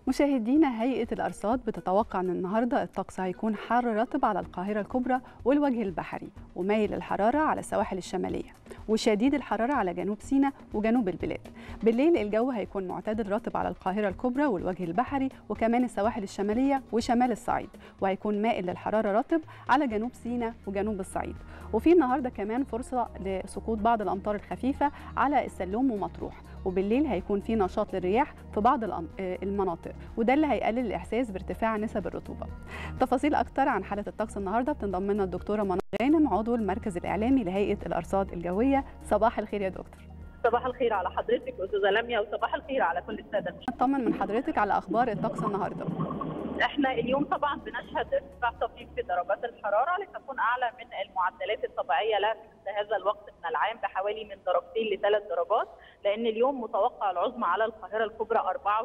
مشاهدينا هيئة الأرصاد بتتوقع أن النهاردة الطقس هيكون حار رطب على القاهرة الكبرى والوجه البحري ومايل الحرارة على السواحل الشمالية وشديد الحرارة على جنوب سيناء وجنوب البلاد بالليل الجو هيكون معتدل رطب على القاهرة الكبرى والوجه البحري وكمان السواحل الشمالية وشمال الصعيد وهيكون مائل للحرارة رطب على جنوب سيناء وجنوب الصعيد وفي النهاردة كمان فرصة لسقوط بعض الأمطار الخفيفة على السلوم ومطروح وبالليل هيكون في نشاط للرياح في بعض المناطق وده اللي هيقلل الاحساس بارتفاع نسب الرطوبه تفاصيل اكتر عن حاله الطقس النهارده بتنضم لنا الدكتوره منى غانم عضو المركز الاعلامي لهيئه الارصاد الجويه صباح الخير يا دكتور صباح الخير على حضرتك استاذه لميا وصباح الخير على كل الساده نطمن من حضرتك على اخبار الطقس النهارده احنا اليوم طبعا بنشهد ارتفاع طفيف في درجات الحراره لتكون اعلى من المعدلات الطبيعيه لها في مثل هذا الوقت من العام بحوالي من درجتين لثلاث درجات لان اليوم متوقع العظمى على القاهره الكبرى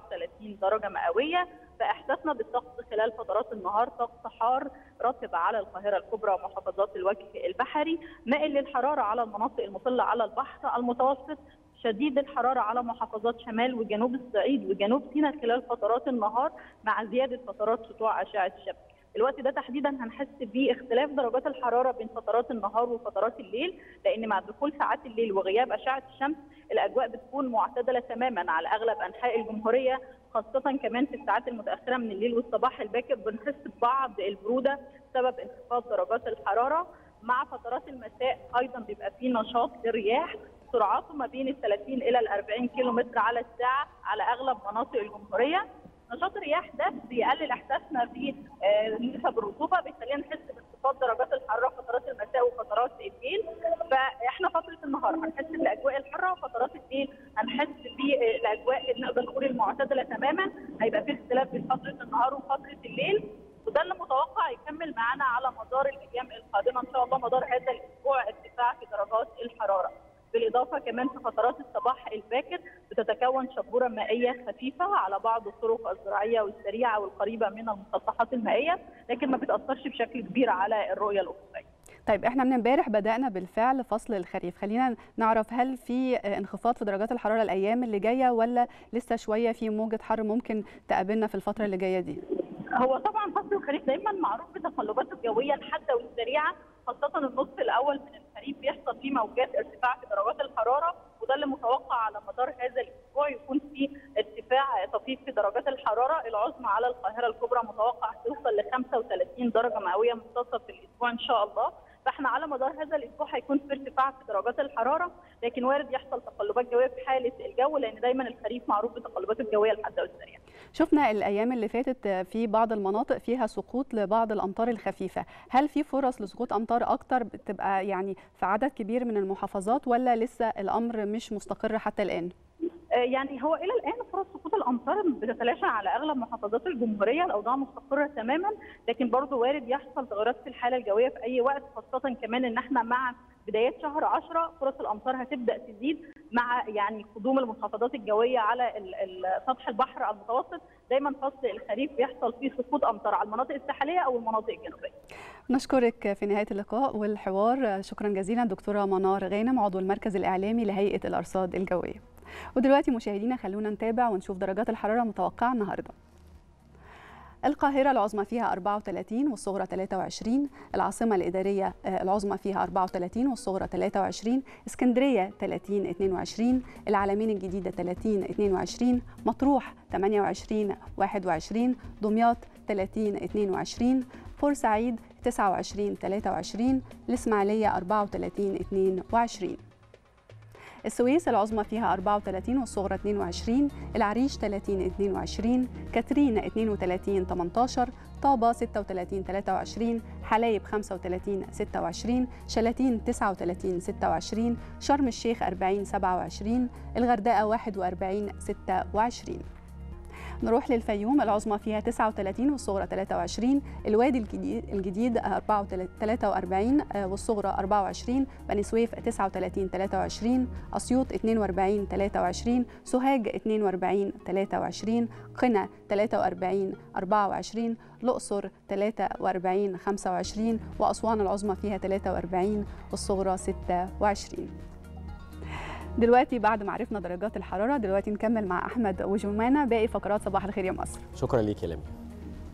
34 درجه مئويه فاحساسنا بالطقس خلال فترات النهار طقس حار رطب على القاهره الكبرى ومحافظات الوجه البحري مائل للحراره على المناطق المطله على البحر المتوسط شديد الحراره على محافظات شمال وجنوب الصعيد وجنوب سيناء خلال فترات النهار مع زياده فترات سطوع اشعه الشمس. الوقت ده تحديدا هنحس باختلاف درجات الحراره بين فترات النهار وفترات الليل لان مع دخول ساعات الليل وغياب اشعه الشمس الاجواء بتكون معتدله تماما على اغلب انحاء الجمهوريه خاصه كمان في الساعات المتاخره من الليل والصباح الباكر بنحس ببعض البروده بسبب انخفاض درجات الحراره مع فترات المساء ايضا بيبقى في نشاط للرياح سرعاته ما بين ال 30 الى ال 40 كيلو متر على الساعه على اغلب مناطق الجمهوريه نشاط الرياح ده بيقلل احساسنا بنسب الرطوبه بيخلينا نحس بانخفاض درجات الحراره فترات المساء وفترات الليل فاحنا فتره النهار هنحس بالاجواء الحاره وفترات الليل هنحس بالاجواء نقدر نقول المعتدله تماما هيبقى في اختلاف بين فتره النهار وفتره الليل وده اللي متوقع يكمل معانا على مدار الايام القادمه ان شاء الله مدار هذا الاسبوع ارتفاع في درجات الحراره. بالاضافه كمان في فترات الصباح الباكر بتتكون شبوره مائيه خفيفه على بعض الطرق الزراعيه والسريعه والقريبه من المسطحات المائيه لكن ما بتاثرش بشكل كبير على الرؤيه الافقيه. طيب احنا من امبارح بدانا بالفعل فصل الخريف خلينا نعرف هل في انخفاض في درجات الحراره الايام اللي جايه ولا لسه شويه في موجه حر ممكن تقابلنا في الفتره اللي جايه دي هو طبعا فصل الخريف دايما معروف بتقلباته الجويه الحاده والسريعه خاصه النصف الاول من الخريف بيحصل فيه موجات ارتفاع في درجات الحراره وده اللي متوقع على مدار هذا الاسبوع يكون في ارتفاع طفيف في درجات الحراره العظمى على القاهره الكبرى متوقع توصل ل 35 درجه مئويه منتصف الاسبوع ان شاء الله فاحنا على مدار هذا الاسبوع هيكون في ارتفاع في درجات الحراره لكن وارد يحصل تقلبات جويه في حاله الجو لان دايما الخريف معروف بتقلباته الجويه الحاده والسريعه. شفنا الايام اللي فاتت في بعض المناطق فيها سقوط لبعض الامطار الخفيفه، هل في فرص لسقوط امطار اكتر بتبقى يعني في عدد كبير من المحافظات ولا لسه الامر مش مستقر حتى الان؟ يعني هو الى الان فرص سقوط الامطار بتتلاشى على اغلب محافظات الجمهوريه الاوضاع مستقره تماما لكن برضه وارد يحصل تغيرات في الحاله الجويه في اي وقت خاصه كمان ان احنا مع بدايات شهر 10 فرص الامطار هتبدا تزيد مع يعني قدوم المنخفضات الجويه على سطح البحر المتوسط دايما فصل الخريف بيحصل فيه سقوط امطار على المناطق الساحليه او المناطق الجنوبيه. نشكرك في نهايه اللقاء والحوار شكرا جزيلا دكتوره منار غانم عضو المركز الاعلامي لهيئه الارصاد الجويه. ودلوقتي مشاهدينا خلونا نتابع ونشوف درجات الحراره المتوقعه النهارده. القاهرة العظمى فيها 34 والصغرى 23 العاصمة الإدارية العظمى فيها 34 والصغرى 23 اسكندرية 30 22 العالمين الجديدة 30 22 مطروح 28 21 دمياط 30 22 بورسعيد 29 23 الإسماعيلية 34 22 السويس العظمى فيها 34 والصغرى 22 العريش 30 22 كاترين 32 18 طابة 36 23 حلايب 35 26 شلاتين 39 26 شرم الشيخ 40 27 الغردقة 41 26 نروح للفيوم العظمى فيها 39 والصغرى 23 الوادي الجديد الجديد 43 والصغرى 24 بني سويف 39 23 اسيوط 42 23 سوهاج 42 23 قنا 43 24 الاقصر 43 25 واسوان العظمى فيها 43 والصغرى 26 دلوقتي بعد ما عرفنا درجات الحراره دلوقتي نكمل مع احمد وجمانه باقي فقرات صباح الخير يا مصر شكرا ليك يا لمي